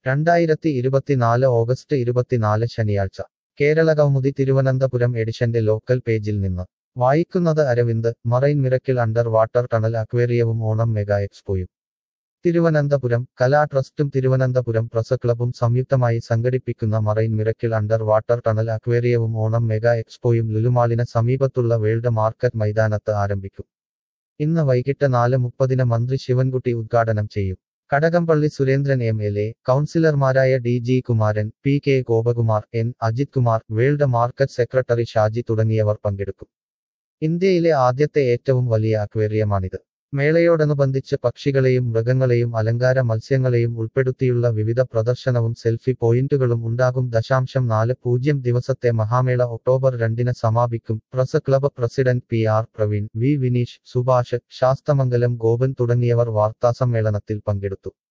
രണ്ടായിരത്തി ഇരുപത്തിനാല് ഓഗസ്റ്റ് ഇരുപത്തിനാല് ശനിയാഴ്ച കേരള കൗമുദി തിരുവനന്തപുരം എഡിഷന്റെ ലോക്കൽ പേജിൽ നിന്ന് വായിക്കുന്നത് Aravind marine miracle under water tunnel അക്വേറിയവും ഓണം മെഗാ എക്സ്പോയും തിരുവനന്തപുരം കലാ ട്രസ്റ്റും തിരുവനന്തപുരം പ്രസ് ക്ലബും സംയുക്തമായി സംഘടിപ്പിക്കുന്ന marine miracle under water tunnel അക്വേറിയവും ഓണം മെഗാ എക്സ്പോയും ലുലുമാളിന് സമീപത്തുള്ള വേൾഡ് മാർക്കറ്റ് മൈതാനത്ത് ആരംഭിക്കും ഇന്ന് വൈകിട്ട് നാല് മുപ്പതിന് മന്ത്രി ശിവൻകുട്ടി ഉദ്ഘാടനം ചെയ്യും Kadakampally Surendran M L A കൗൺസിലർമാരായ D G Kumaran P K Gopakumar N Ajith Kumar world market secretary Shaji തുടങ്ങിയവർ പങ്കെടുക്കും ഇന്ത്യയിലെ ആദ്യത്തെ ഏറ്റവും വലിയ അക്വേറിയമാണിത് മേളയോടനുബന്ധിച്ച് പക്ഷികളെയും മൃഗങ്ങളെയും അലങ്കാര മത്സ്യങ്ങളെയും ഉൾപ്പെടുത്തിയുള്ള വിവിധ പ്രദർശനവും സെൽഫി പോയിന്റുകളും ഉണ്ടാകും ദശാംശം നാല് പൂജ്യം ദിവസത്തെ മഹാമേള ഒക്ടോബർ രണ്ടിന് സമാപിക്കും press club president P R Praveen V Vineesh Subhash Sasthamangalam Gopan തുടങ്ങിയവർ വാർത്താസമ്മേളനത്തിൽ പങ്കെടുത്തു